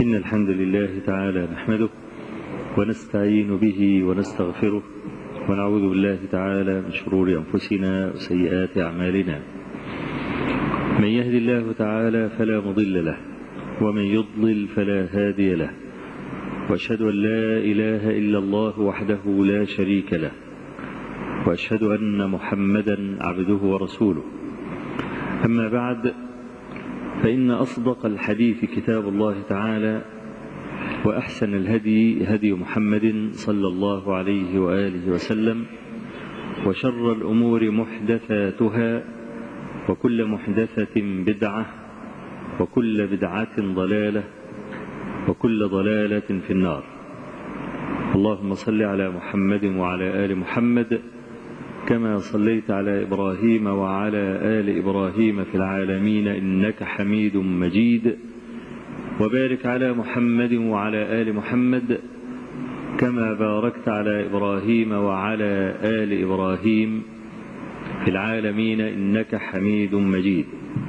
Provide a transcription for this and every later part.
إن الحمد لله تعالى نحمده ونستعين به ونستغفره ونعوذ بالله تعالى من شرور أنفسنا وسيئات أعمالنا من يهد الله تعالى فلا مضل له ومن يضلل فلا هادي له واشهد ان لا اله الا الله وحده لا شريك له واشهد ان محمدا عبده ورسوله اما بعد فان اصدق الحديث كتاب الله تعالى واحسن الهدي هدي محمد صلى الله عليه واله وسلم وشر الامور محدثاتها وكل محدثه بدعه وكل بدعه ضلاله وكل ضلالة في النار اللهم صل على محمد وعلى آل محمد كما صليت على إبراهيم وعلى آل إبراهيم في العالمين إنك حميد مجيد وبارك على محمد وعلى آل محمد كما باركت على إبراهيم وعلى آل إبراهيم في العالمين إنك حميد مجيد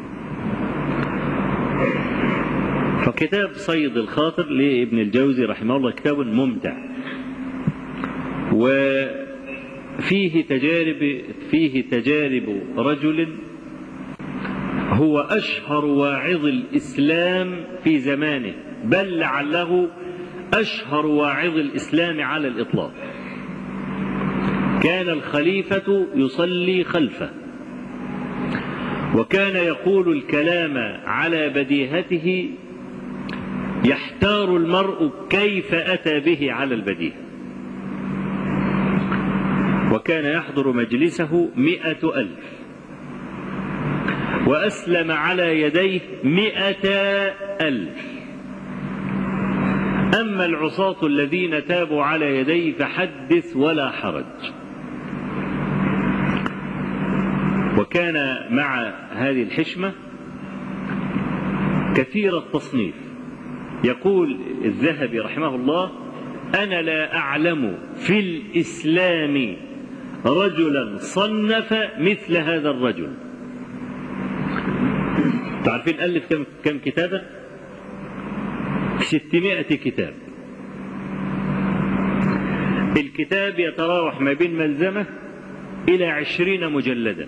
فكتاب صيد الخاطر لابن الجوزي رحمه الله كتاب ممتع وفيه تجارب فيه تجارب رجل هو أشهر واعظ الإسلام في زمانه بل لعله أشهر واعظ الإسلام على الإطلاق كان الخليفة يصلي خلفه وكان يقول الكلام على بديهته يحتار المرء كيف أتى به على البديهة وكان يحضر مجلسه مئة ألف وأسلم على يديه مئة ألف أما العصاة الذين تابوا على يديه فحدث ولا حرج وكان مع هذه الحشمة كثير التصنيف يقول الذهبي رحمه الله أنا لا أعلم في الإسلام رجلا صنف مثل هذا الرجل تعرفين ألف كم, كم كتابا ستمائة كتاب الكتاب يتراوح ما بين ملزمة إلى عشرين مجلدا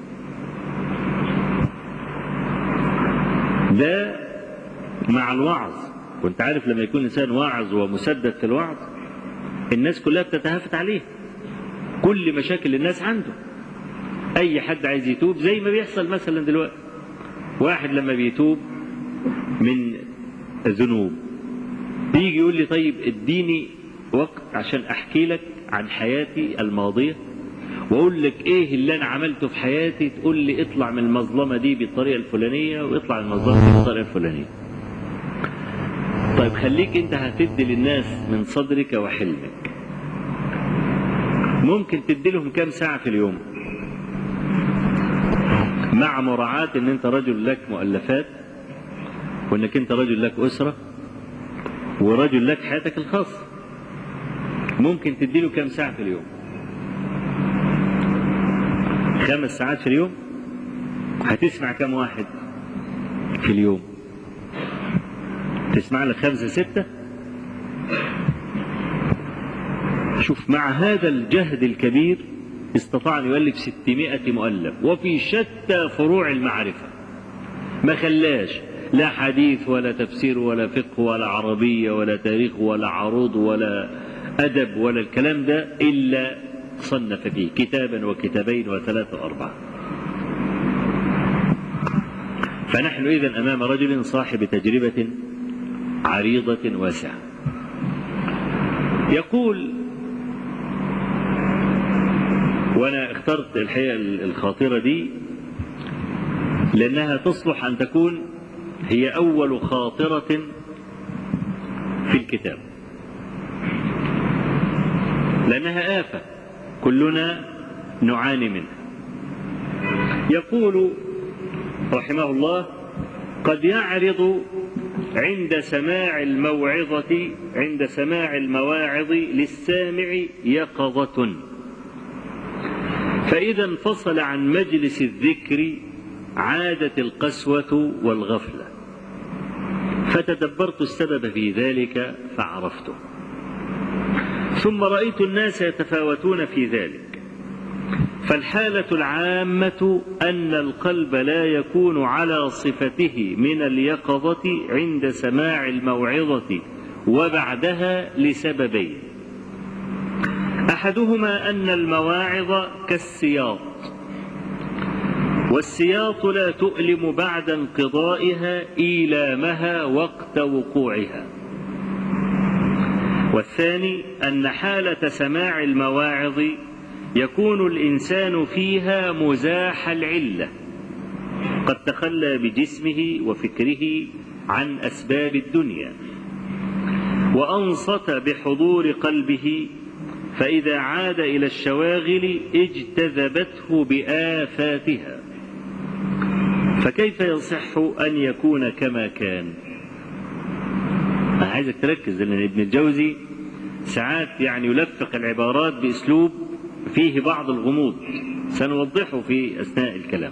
ده مع الوعظ وانت عارف لما يكون انسان واعظ ومسدد في الوعظ الناس كلها بتتهافت عليه كل مشاكل الناس عنده اي حد عايز يتوب زي ما بيحصل مثلا دلوقتي واحد لما بيتوب من الذنوب بيجي يقول لي طيب اديني وقت عشان احكي لك عن حياتي الماضيه واقول لك ايه اللي انا عملته في حياتي تقول لي اطلع من المظلمه دي بالطريقه الفلانيه واطلع من المظلمه دي بالطريقه الفلانيه طيب خليك انت هتدي للناس من صدرك وحلمك ممكن تدي لهم كام ساعة في اليوم مع مراعاة ان انت رجل لك مؤلفات وانك انت رجل لك اسرة ورجل لك حياتك الخاصة ممكن تدي له كام ساعة في اليوم خمس ساعات في اليوم هتسمع كم واحد في اليوم تسمع لك خمسة ستة شوف مع هذا الجهد الكبير استطاع أن يؤلف ستمائة مؤلف وفي شتى فروع المعرفة ما خلاش لا حديث ولا تفسير ولا فقه ولا عربية ولا تاريخ ولا عروض ولا أدب ولا الكلام ده إلا صنف فيه كتابا وكتابين وثلاثة وأربعة فنحن إذا أمام رجل صاحب تجربة عريضة واسعة يقول وأنا اخترت الحقيقة الخاطرة دي لأنها تصلح أن تكون هي أول خاطرة في الكتاب لأنها آفة كلنا نعاني منها يقول رحمه الله قد يعرض عند سماع الموعظة عند سماع المواعظ للسامع يقظة فإذا انفصل عن مجلس الذكر عادت القسوة والغفلة فتدبرت السبب في ذلك فعرفته ثم رأيت الناس يتفاوتون في ذلك فالحالة العامة أن القلب لا يكون على صفته من اليقظة عند سماع الموعظة وبعدها لسببين أحدهما أن المواعظ كالسياط والسياط لا تؤلم بعد انقضائها إيلامها وقت وقوعها والثاني أن حالة سماع المواعظ يكون الإنسان فيها مزاح العلة قد تخلى بجسمه وفكره عن أسباب الدنيا وأنصت بحضور قلبه فإذا عاد إلى الشواغل اجتذبته بآفاتها فكيف يصح أن يكون كما كان أنا عايزك تركز لأن ابن الجوزي ساعات يعني يلفق العبارات بأسلوب فيه بعض الغموض سنوضحه في أثناء الكلام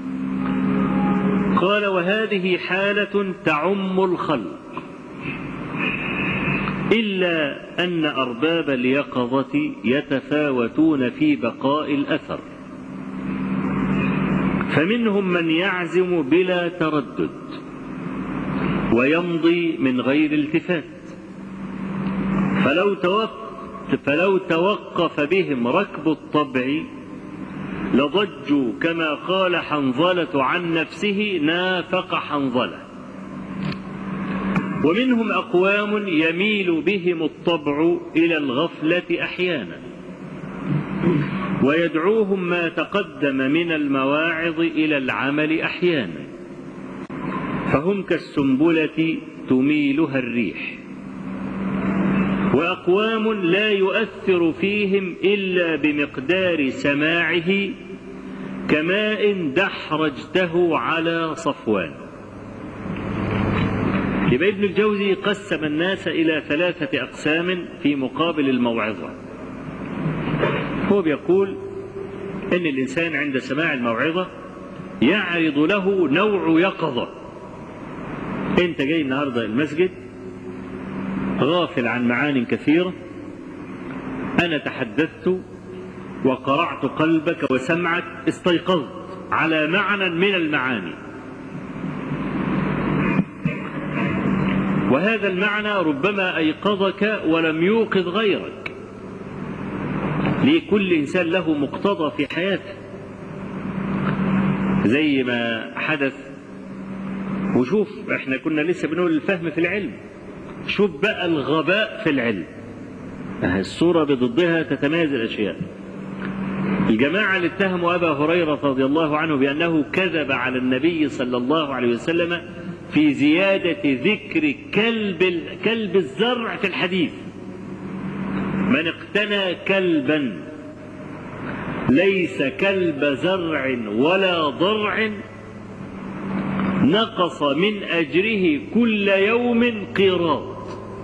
قال وهذه حالة تعم الخلق إلا أن أرباب اليقظة يتفاوتون في بقاء الأثر فمنهم من يعزم بلا تردد ويمضي من غير التفات فلو توقف فلو توقف بهم ركب الطبع لضجوا كما قال حنظلة عن نفسه نافق حنظلة ومنهم أقوام يميل بهم الطبع إلى الغفلة أحيانا ويدعوهم ما تقدم من المواعظ إلى العمل أحيانا فهم كالسنبلة تميلها الريح وأقوام لا يؤثر فيهم إلا بمقدار سماعه كماء دحرجته على صفوان يبقى ابن الجوزي قسم الناس إلى ثلاثة أقسام في مقابل الموعظة هو بيقول إن الإنسان عند سماع الموعظة يعرض له نوع يقظة أنت جاي النهاردة المسجد غافل عن معان كثيرة أنا تحدثت وقرعت قلبك وسمعك استيقظت على معنى من المعاني وهذا المعنى ربما أيقظك ولم يوقظ غيرك لكل إنسان له مقتضى في حياته زي ما حدث وشوف احنا كنا لسه بنقول الفهم في العلم شوف بقى الغباء في العلم الصورة بضدها تتميز الأشياء الجماعة اللي اتهموا أبا هريرة رضي الله عنه بأنه كذب على النبي صلى الله عليه وسلم في زيادة ذكر كلب كلب الزرع في الحديث من اقتنى كلبا ليس كلب زرع ولا ضرع نقص من أجره كل يوم قيراط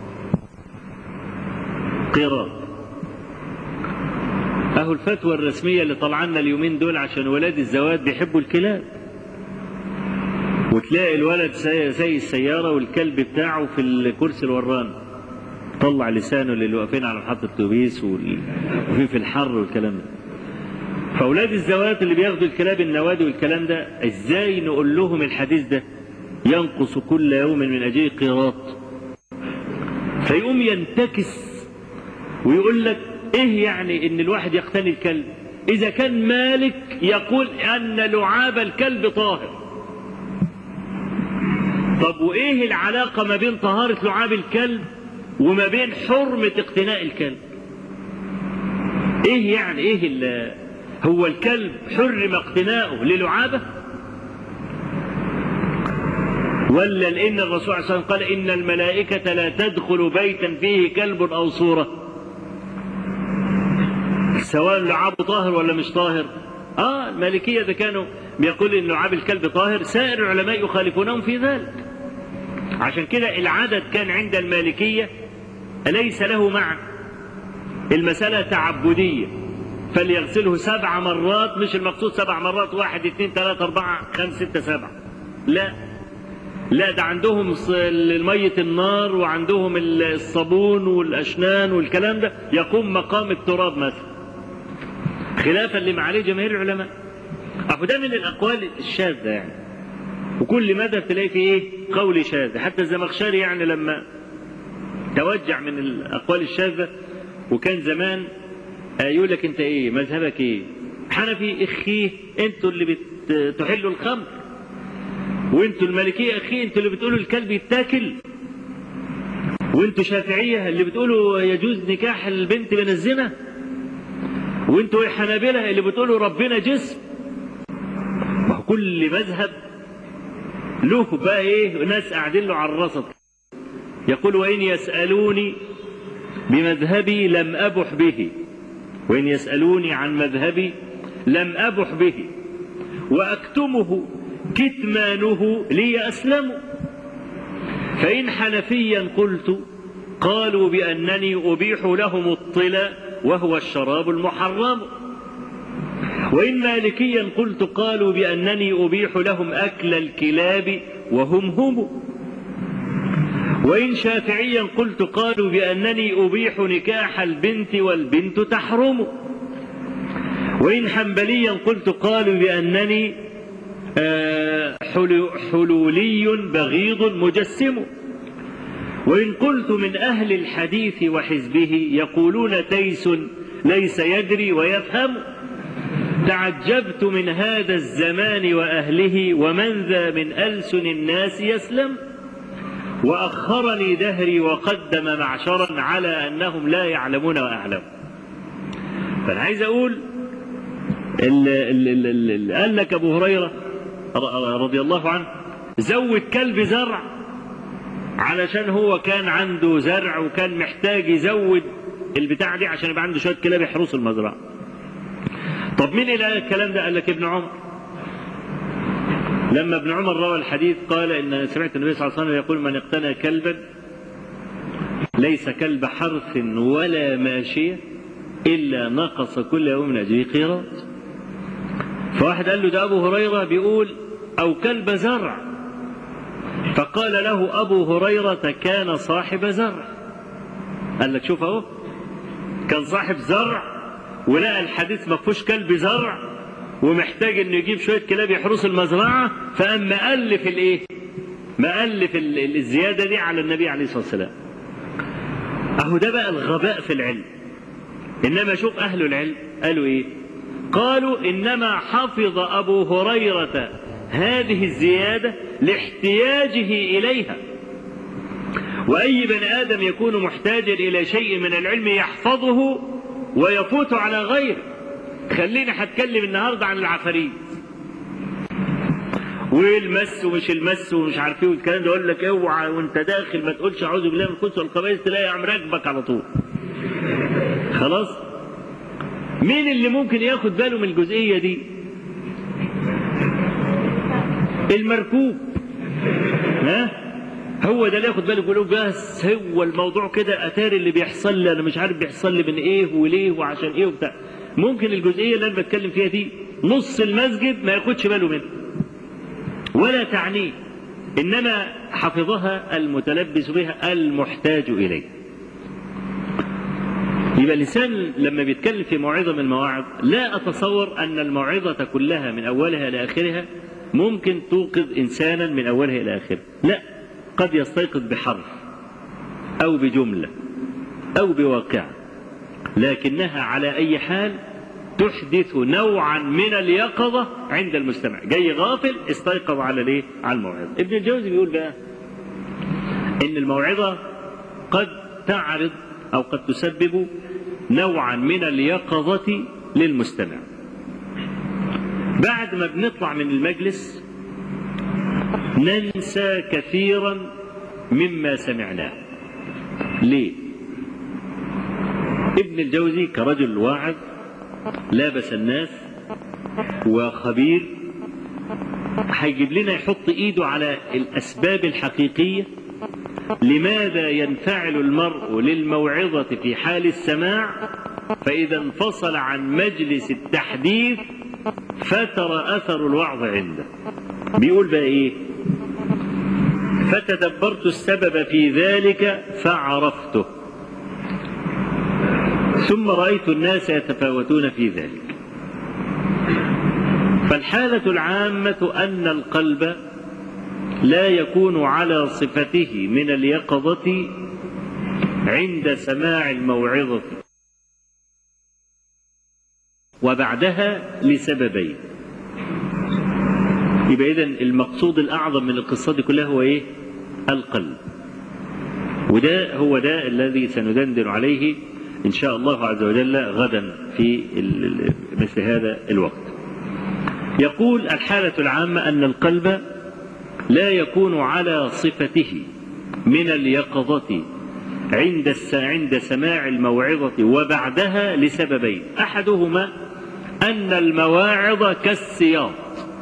قيراط أهو الفتوى الرسمية اللي طلعنا اليومين دول عشان ولاد الزواج بيحبوا الكلاب وتلاقي الولد زي السيارة والكلب بتاعه في الكرسي الوران طلع لسانه للي واقفين على محطة الأتوبيس وفي في الحر والكلام ده فأولاد الزوات اللي بياخدوا الكلاب النوادي والكلام ده ازاي نقول لهم الحديث ده ينقص كل يوم من أجل قيراط فيقوم ينتكس ويقول لك ايه يعني ان الواحد يقتني الكلب اذا كان مالك يقول ان لعاب الكلب طاهر طب وايه العلاقة ما بين طهارة لعاب الكلب وما بين حرمة اقتناء الكلب ايه يعني ايه هو الكلب حرم اقتناؤه للعابة ولا لان الرسول صلى الله عليه وسلم قال ان الملائكة لا تدخل بيتا فيه كلب او صورة سواء لعابه طاهر ولا مش طاهر اه المالكية ده كانوا بيقول ان لعاب الكلب طاهر سائر العلماء يخالفونهم في ذلك عشان كده العدد كان عند المالكية ليس له معنى المسألة تعبدية فليغسله سبع مرات مش المقصود سبع مرات واحد اثنين ثلاثة أربعة خمسة ستة سبعة لا لا ده عندهم مية النار وعندهم الصابون والأشنان والكلام ده يقوم مقام التراب مثلا خلافا لما عليه جماهير العلماء أهو ده من الأقوال الشاذة يعني وكل مدى تلاقي فيه إيه قول شاذ حتى الزمخشري يعني لما توجع من الأقوال الشاذة وكان زمان يقول لك أنت إيه مذهبك إيه حنفي اخيه انتوا اللي بتحلوا الخمر وانتوا المالكيه اخيه انتوا اللي بتقولوا الكلب يتاكل وانتوا شافعيه اللي بتقولوا يجوز نكاح البنت من الزنا وانتوا حنابله اللي بتقولوا ربنا جسم ما هو كل مذهب له بقى ايه ناس قاعدين له على الرصد يقول وان يسالوني بمذهبي لم ابح به وان يسالوني عن مذهبي لم أبح به وأكتمه كتمانه لي أسلم فإن حنفيا قلت قالوا بأنني أبيح لهم الطلا وهو الشراب المحرم وإن مالكيا قلت قالوا بأنني أبيح لهم أكل الكلاب وهم هم وإن شافعيا قلت قالوا بأنني أبيح نكاح البنت والبنت تحرم وإن حنبليا قلت قالوا بأنني حلولي بغيض مجسم وإن قلت من أهل الحديث وحزبه يقولون تيس ليس يدري ويفهم تعجبت من هذا الزمان وأهله ومن ذا من ألسن الناس يسلم وأخرني دهري وقدم معشرا على أنهم لا يعلمون وأعلم فأنا عايز أقول اللي قال لك ابو هريره رضي الله عنه زود كلب زرع علشان هو كان عنده زرع وكان محتاج يزود البتاع دي عشان يبقى عنده شويه كلاب يحرسوا المزرعه. طب مين اللي قال الكلام ده؟ قال لك ابن عمر. لما ابن عمر روى الحديث قال ان سمعت النبي صلى الله عليه وسلم يقول من اقتنى كلبا ليس كلب حرث ولا ماشيه الا نقص كل يوم من اجره قيراط. فواحد قال له ده أبو هريرة بيقول أو كلب زرع فقال له أبو هريرة كان صاحب زرع قال لك شوف أهو كان صاحب زرع ولقى الحديث ما فيهوش كلب زرع ومحتاج انه يجيب شويه كلاب يحرسوا المزرعه فقام مألف الايه؟ مألف الزياده دي على النبي عليه الصلاه والسلام. اهو ده بقى الغباء في العلم. انما شوف اهل العلم قالوا ايه؟ قالوا انما حفظ ابو هريره هذه الزياده لاحتياجه اليها واي بني ادم يكون محتاجا الى شيء من العلم يحفظه ويفوت على غيره خليني هتكلم النهارده عن العفاريت والمس ومش المس ومش عارف ايه والكلام ده يقول لك اوعى وانت داخل ما تقولش اعوذ بالله من الخبث والخبائث تلاقي عم راكبك على طول خلاص مين اللي ممكن ياخد باله من الجزئيه دي المركوب ها هو ده اللي ياخد باله يقول بس هو الموضوع كده اتاري اللي بيحصل لي انا مش عارف بيحصل لي من ايه وليه وعشان ايه وبتاع ممكن الجزئيه اللي انا بتكلم فيها دي نص المسجد ما ياخدش باله منها ولا تعنيه انما حفظها المتلبس بها المحتاج اليه يبقى الإنسان لما بيتكلم في موعظة من المواعظ لا أتصور أن الموعظة كلها من أولها لآخرها ممكن توقظ إنسانا من أولها إلى آخره لا قد يستيقظ بحرف أو بجملة أو بواقعة لكنها على أي حال تحدث نوعا من اليقظة عند المستمع جاي غافل استيقظ على ليه على الموعظة ابن الجوزي بيقول بقى إن الموعظة قد تعرض أو قد تسبب نوعا من اليقظة للمستمع بعد ما بنطلع من المجلس ننسى كثيرا مما سمعناه ليه ابن الجوزي كرجل واعظ لابس الناس وخبير هيجيب لنا يحط ايده على الاسباب الحقيقيه لماذا ينفعل المرء للموعظة في حال السماع فإذا انفصل عن مجلس التحديث فتر أثر الوعظ عنده بيقول بقى إيه فتدبرت السبب في ذلك فعرفته ثم رأيت الناس يتفاوتون في ذلك فالحالة العامة أن القلب لا يكون على صفته من اليقظة عند سماع الموعظة وبعدها لسببين يبقى إذن المقصود الأعظم من القصة دي كلها هو إيه؟ القلب وده هو ده الذي سندندن عليه إن شاء الله عز وجل غدا في مثل هذا الوقت يقول الحالة العامة أن القلب لا يكون على صفته من اليقظة عند عند سماع الموعظة وبعدها لسببين أحدهما أن المواعظ كالسياط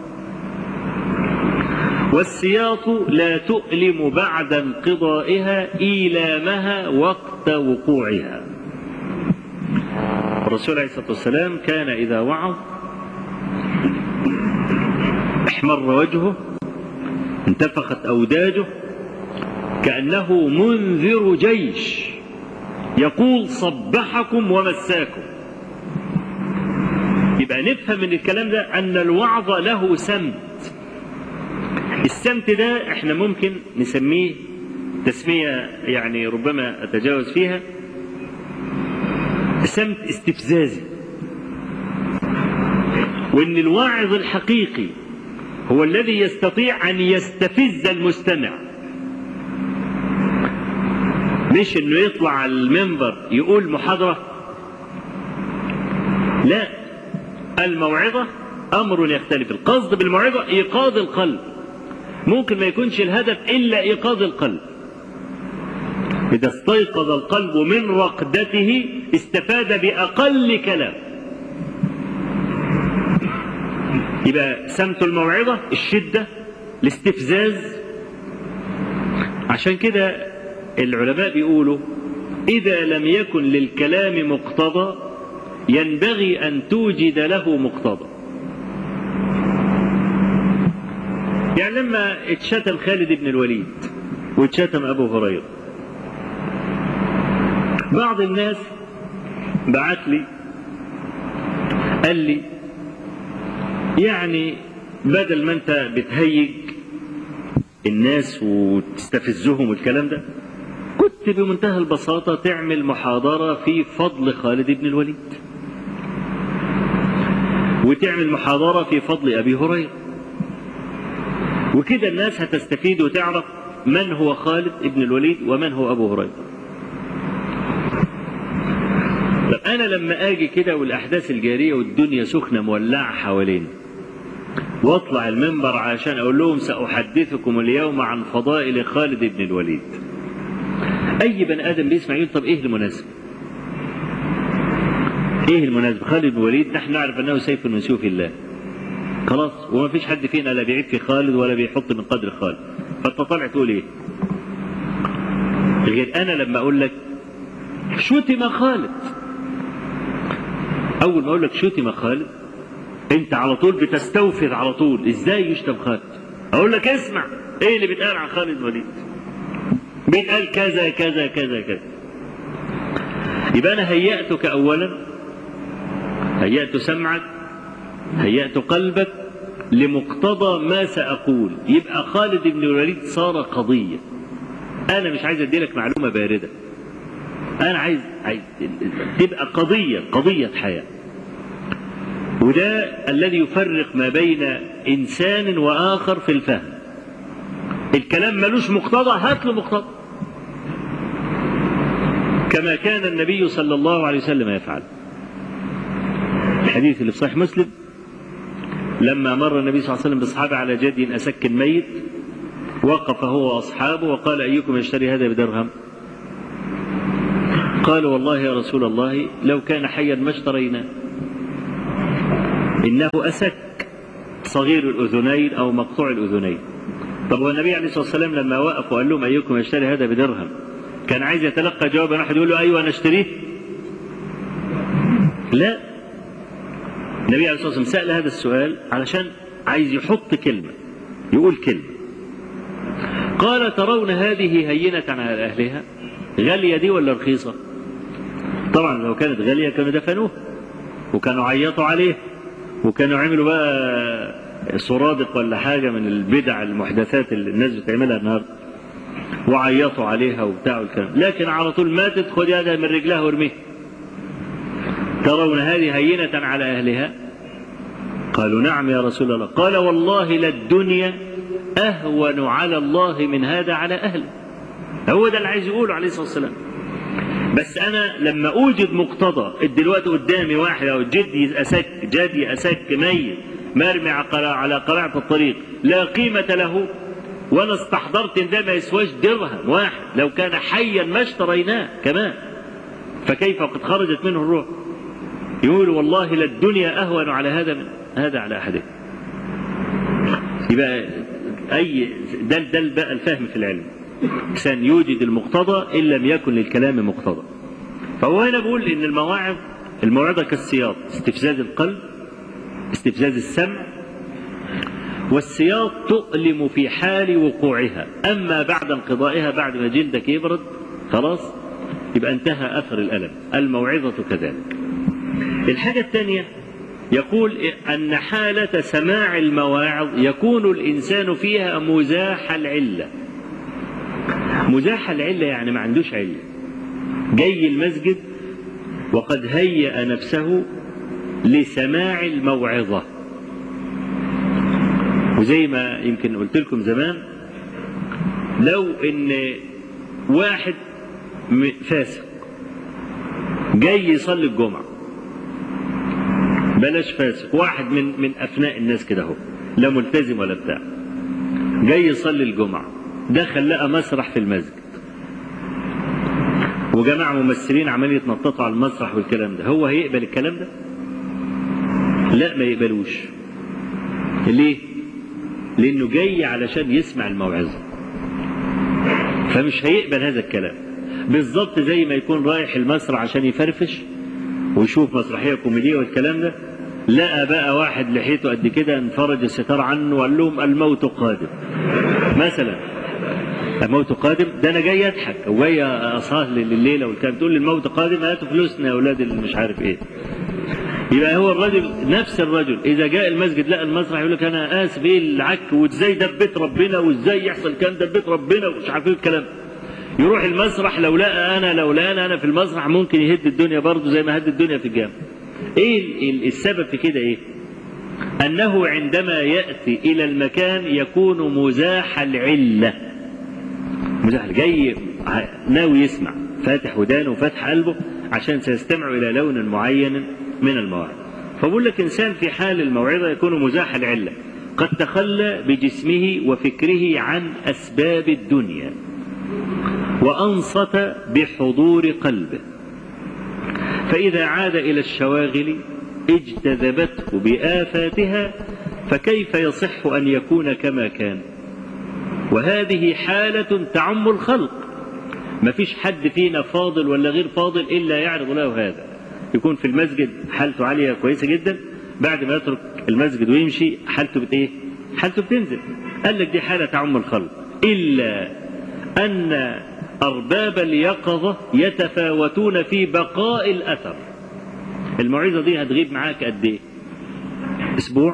والسياط لا تؤلم بعد انقضائها إيلامها وقت وقوعها الرسول عليه الصلاة والسلام كان إذا وعظ احمر وجهه انتفخت أوداجه كأنه منذر جيش يقول صبحكم ومساكم يبقى نفهم من الكلام ده أن الوعظ له سمت السمت ده احنا ممكن نسميه تسمية يعني ربما أتجاوز فيها سمت استفزازي وان الواعظ الحقيقي هو الذي يستطيع ان يستفز المستمع مش انه يطلع على المنبر يقول محاضره لا الموعظه امر يختلف القصد بالموعظه ايقاظ القلب ممكن ما يكونش الهدف الا ايقاظ القلب إذا استيقظ القلب من رقدته استفاد بأقل كلام يبقى سمت الموعظة الشدة الاستفزاز عشان كده العلماء بيقولوا إذا لم يكن للكلام مقتضى ينبغي أن توجد له مقتضى يعني لما اتشتم خالد بن الوليد واتشتم أبو هريرة بعض الناس بعت لي قال لي يعني بدل ما انت بتهيج الناس وتستفزهم والكلام ده كنت بمنتهى البساطة تعمل محاضرة في فضل خالد بن الوليد وتعمل محاضرة في فضل أبي هريرة وكده الناس هتستفيد وتعرف من هو خالد بن الوليد ومن هو أبو هريرة طب أنا لما أجي كده والأحداث الجارية والدنيا سخنة مولعة حوالينا واطلع المنبر عشان أقول لهم سأحدثكم اليوم عن فضائل خالد بن الوليد أي بني آدم بيسمع يقول طب إيه المناسبة؟ إيه المناسبة؟ خالد بن الوليد نحن نعرف أنه سيف من سيوف الله خلاص وما فيش حد فينا لا بيعيب في خالد ولا بيحط من قدر خالد فانت طالع تقول ايه غير انا لما اقول لك شتم خالد اول ما اقول لك شتم خالد انت على طول بتستوفر على طول ازاي يشتم خالد اقول لك اسمع ايه اللي بيتقال عن خالد الوليد بيتقال كذا كذا كذا كذا يبقى انا هيأتك اولا هيأت سمعك هيأت قلبك لمقتضى ما سأقول يبقى خالد بن الوليد صار قضية أنا مش عايز أدي لك معلومة باردة أنا عايز, عايز تبقى قضية قضية حياة وده الذي يفرق ما بين إنسان وآخر في الفهم الكلام ملوش مقتضى هات له مقتضى كما كان النبي صلى الله عليه وسلم يفعل الحديث اللي في صحيح مسلم لما مر النبي صلى الله عليه وسلم بأصحابه على جد أسك ميت وقف هو وأصحابه وقال أيكم يشتري هذا بدرهم قال والله يا رسول الله لو كان حيا ما اشترينا إنه أسك صغير الأذنين أو مقطوع الأذنين طب والنبي عليه الصلاة والسلام لما وقف وقال لهم أيكم يشتري هذا بدرهم كان عايز يتلقى جوابا واحد يقول له أيوة أنا اشتريه لا النبي عليه الصلاة والسلام سأل هذا السؤال علشان عايز يحط كلمة يقول كلمة قال ترون هذه هينة على أهلها غالية دي ولا رخيصة طبعا لو كانت غالية كانوا دفنوها وكانوا عيطوا عليه وكانوا عملوا بقى سرادق ولا حاجة من البدع المحدثات اللي الناس بتعملها النهارده وعيطوا عليها وبتاع الكلام لكن على طول ماتت خد يدها من رجلها وارميها ترون هذه هينة على أهلها قالوا نعم يا رسول الله قال والله للدنيا أهون على الله من هذا على أهله هو ده اللي عايز يقوله عليه الصلاة والسلام بس أنا لما أوجد مقتضى دلوقتي قدامي واحد أو جدي أسك جدي أسك ميت مرمي على قلاعة الطريق لا قيمة له وانا استحضرت ان ده ما يسواش درهم واحد لو كان حيا ما اشتريناه كمان فكيف وقد خرجت منه الروح يقول والله للدنيا اهون على هذا من هذا على احده يبقى اي ده ده بقى الفهم في العلم انسان يوجد المقتضى ان لم يكن للكلام مقتضى فهو هنا بيقول ان المواعظ الموعظه كالسياط استفزاز القلب استفزاز السمع والسياط تؤلم في حال وقوعها أما بعد انقضائها بعد ما جلدك يبرد خلاص يبقى انتهى أثر الألم الموعظة كذلك الحاجة الثانية يقول أن حالة سماع المواعظ يكون الإنسان فيها مزاح العلة مزاح العلة يعني ما عندوش علة جاي المسجد وقد هيأ نفسه لسماع الموعظة وزي ما يمكن قلت لكم زمان لو ان واحد فاسق جاي يصلي الجمعة بلاش فاسق واحد من من افناء الناس كده اهو لا ملتزم ولا بتاع جاي يصلي الجمعة دخل لقى مسرح في المسجد وجماعة ممثلين عمالين يتنططوا على المسرح والكلام ده هو هيقبل الكلام ده؟ لا ما يقبلوش ليه؟ لانه جاي علشان يسمع الموعظه فمش هيقبل هذا الكلام بالظبط زي ما يكون رايح المسرح عشان يفرفش ويشوف مسرحيه كوميديه والكلام ده لقى بقى واحد لحيته قد كده انفرج الستار عنه وقال لهم الموت قادم مثلا الموت قادم ده انا جاي اضحك وجاي اصهل لليله والكلام تقول لي الموت قادم هاتوا فلوسنا يا اولاد اللي مش عارف ايه يبقى هو الرجل نفس الرجل اذا جاء المسجد لقى المسرح يقول لك انا اسف ايه العك وازاي ده بيت ربنا وازاي يحصل الكلام ده بيت ربنا ومش عارف ايه الكلام يروح المسرح لو لقى انا لو لقى انا في المسرح ممكن يهد الدنيا برضه زي ما هد الدنيا في الجامع ايه السبب في كده ايه انه عندما ياتي الى المكان يكون مزاح العله مزاح جاي ناوي يسمع فاتح ودانه وفاتح قلبه عشان سيستمع الى لون معين من المواعظ فبقول لك إنسان في حال الموعظة يكون مزاح العلة قد تخلى بجسمه وفكره عن أسباب الدنيا وأنصت بحضور قلبه فإذا عاد إلى الشواغل اجتذبته بآفاتها فكيف يصح أن يكون كما كان وهذه حالة تعم الخلق ما فيش حد فينا فاضل ولا غير فاضل إلا يعرض له هذا يكون في المسجد حالته عالية كويسة جدا بعد ما يترك المسجد ويمشي حالته بت ايه؟ حالته بتنزل قال لك دي حالة تعم الخلق إلا أن أرباب اليقظة يتفاوتون في بقاء الأثر الموعظة دي هتغيب معاك قد إيه؟ أسبوع؟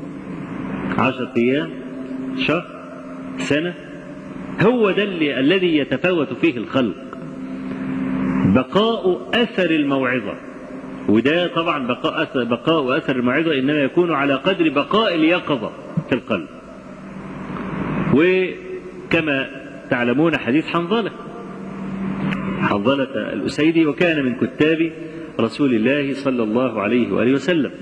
عشرة أيام؟ شهر؟ سنة؟ هو ده اللي الذي يتفاوت فيه الخلق بقاء أثر الموعظة وده طبعا بقاء أثر بقاء وأثر الموعظة إنما يكون على قدر بقاء اليقظة في القلب وكما تعلمون حديث حنظلة حنظلة الأسيدي وكان من كتاب رسول الله صلى الله عليه وآله وسلم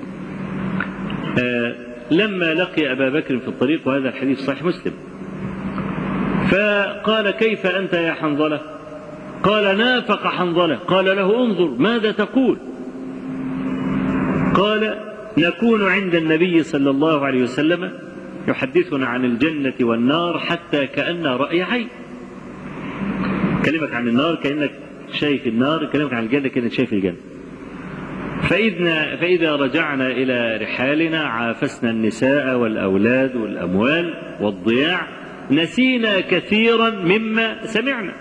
آه لما لقي أبا بكر في الطريق وهذا الحديث صحيح مسلم فقال كيف أنت يا حنظلة قال نافق حنظلة قال له انظر ماذا تقول قال نكون عند النبي صلى الله عليه وسلم يحدثنا عن الجنة والنار حتى كأن رأي عين كلمك عن النار كأنك شايف النار كلمك عن الجنة كأنك شايف الجنة فإذا, فإذا رجعنا إلى رحالنا عافسنا النساء والأولاد والأموال والضياع نسينا كثيرا مما سمعنا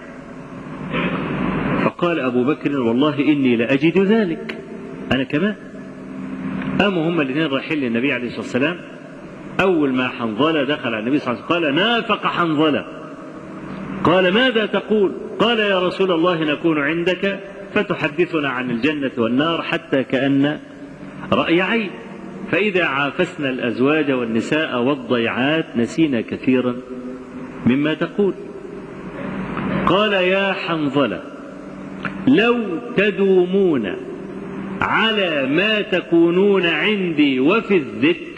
فقال أبو بكر والله إني لأجد ذلك أنا كمان قاموا هما الاثنين رايحين للنبي عليه الصلاة والسلام أول ما حنظلة دخل على النبي صلى الله عليه وسلم قال نافق حنظلة قال ماذا تقول قال يا رسول الله نكون عندك فتحدثنا عن الجنة والنار حتى كأن رأي عين فإذا عافسنا الأزواج والنساء والضيعات نسينا كثيرا مما تقول قال يا حنظلة لو تدومون على ما تكونون عندي وفي الذكر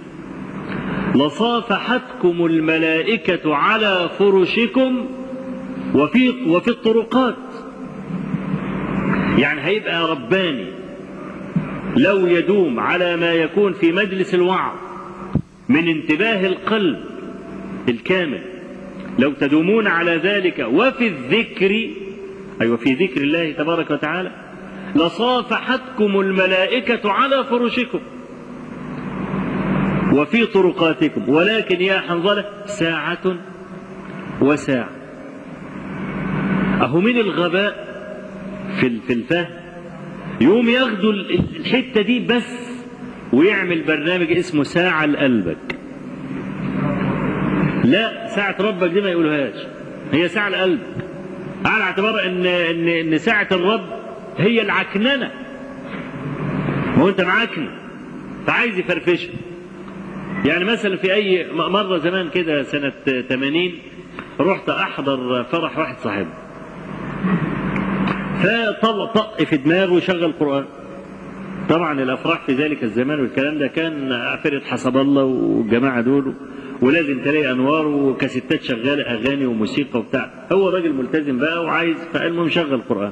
لصافحتكم الملائكة على فرشكم وفي وفي الطرقات يعني هيبقى رباني لو يدوم على ما يكون في مجلس الوعظ من انتباه القلب الكامل لو تدومون على ذلك وفي الذكر أيوة في ذكر الله تبارك وتعالى لصافحتكم الملائكة على فرشكم وفي طرقاتكم ولكن يا حنظلة ساعة وساعة أهو من الغباء في في الفهم يقوم ياخدوا الحتة دي بس ويعمل برنامج اسمه ساعة لقلبك لا ساعة ربك دي ما يقولوهاش هي ساعة لقلبك على اعتبار ان ان ان ساعة الرب هي العكننة ما هو انت معكن فعايز يفرفشها يعني مثلا في اي مرة زمان كده سنة 80 رحت احضر فرح واحد صاحبي فطلق طق في دماغه وشغل قرآن طبعا الافراح في ذلك الزمان والكلام ده كان فرقة حسب الله والجماعة دول ولازم تلاقي انوار وكاسيتات شغاله اغاني وموسيقى وبتاع هو راجل ملتزم بقى وعايز فالمهم شغل قران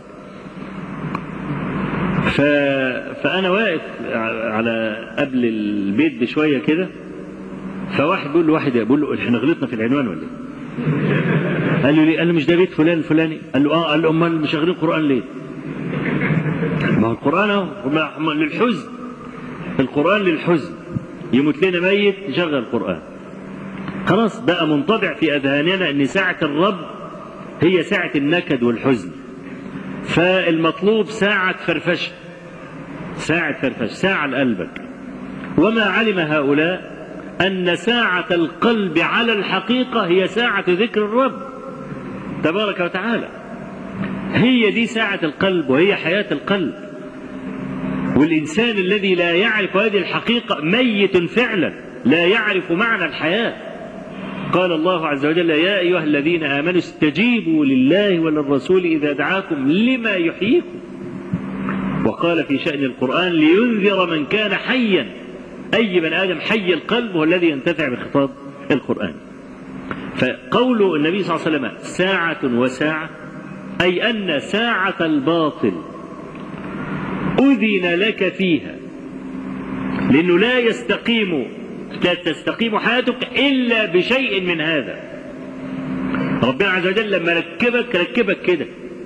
ف... فانا واقف على قبل البيت بشويه كده فواحد بيقول له واحد بيقول له احنا غلطنا في العنوان ولا ايه؟ قال له ليه؟ قال له مش ده بيت فلان الفلاني؟ قال له اه قال له امال مشغلين قران ليه؟ ما هو القران اهو للحزن القران للحزن يموت لنا ميت نشغل قران خلاص بقى منطبع في اذهاننا ان ساعه الرب هي ساعه النكد والحزن فالمطلوب ساعه فرفشه ساعه فرفشه ساعه لقلبك وما علم هؤلاء ان ساعه القلب على الحقيقه هي ساعه ذكر الرب تبارك وتعالى هي دي ساعه القلب وهي حياه القلب والانسان الذي لا يعرف هذه الحقيقه ميت فعلا لا يعرف معنى الحياه قال الله عز وجل يا أيها الذين آمنوا استجيبوا لله وللرسول إذا دعاكم لما يحييكم وقال في شأن القرآن لينذر من كان حيا أي بني آدم حي القلب هو الذي ينتفع بخطاب القرآن فقول النبي صلى الله عليه وسلم ساعة وساعة أي أن ساعة الباطل أذن لك فيها لأنه لا يستقيم لا تستقيم حياتك إلا بشيء من هذا ربنا عز وجل لما ركبك ركبك كده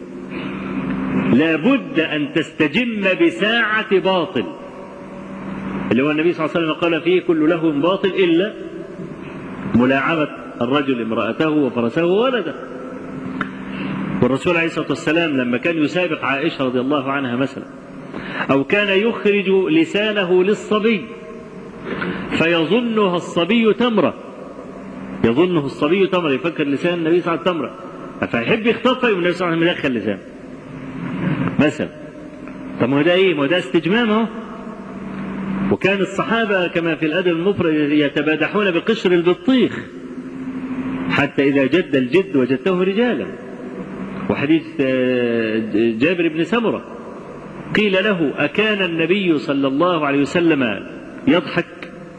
لابد أن تستجم بساعة باطل اللي هو النبي صلى الله عليه وسلم قال فيه كل له باطل إلا ملاعبة الرجل امرأته وفرسه وولده والرسول عليه الصلاة والسلام لما كان يسابق عائشة رضي الله عنها مثلا أو كان يخرج لسانه للصبي فيظنها الصبي تمرة يظنه الصبي تمرة يفكر لسان النبي صلى الله عليه وسلم تمرة فيحب يخطفها يقوم النبي صلى الله عليه وسلم يدخل لسانه مثلا طب ما هو ده ايه؟ ما هو ده استجمام اهو وكان الصحابة كما في الأدب المفرد يتبادحون بقشر البطيخ حتى إذا جد الجد وجدته رجالا وحديث جابر بن سمرة قيل له أكان النبي صلى الله عليه وسلم يضحك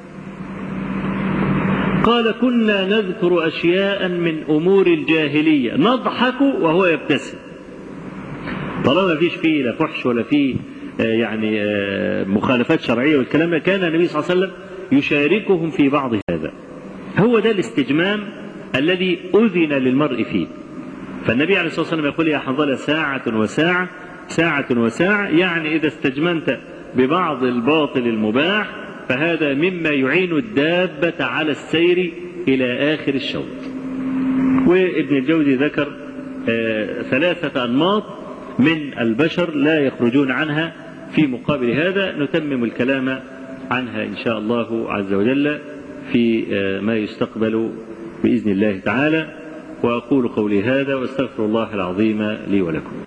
قال كنا نذكر أشياء من أمور الجاهلية نضحك وهو يبتسم طالما فيش فيه لا فحش ولا فيه يعني مخالفات شرعية والكلام ده كان النبي صلى الله عليه وسلم يشاركهم في بعض هذا هو ده الاستجمام الذي أذن للمرء فيه فالنبي عليه الصلاة والسلام يقول يا حنظلة ساعة وساعة ساعة وساعة يعني إذا استجمنت ببعض الباطل المباح فهذا مما يعين الدابة على السير إلى آخر الشوط وابن الجوزي ذكر ثلاثة أنماط من البشر لا يخرجون عنها في مقابل هذا نتمم الكلام عنها إن شاء الله عز وجل في ما يستقبل بإذن الله تعالى وأقول قولي هذا وأستغفر الله العظيم لي ولكم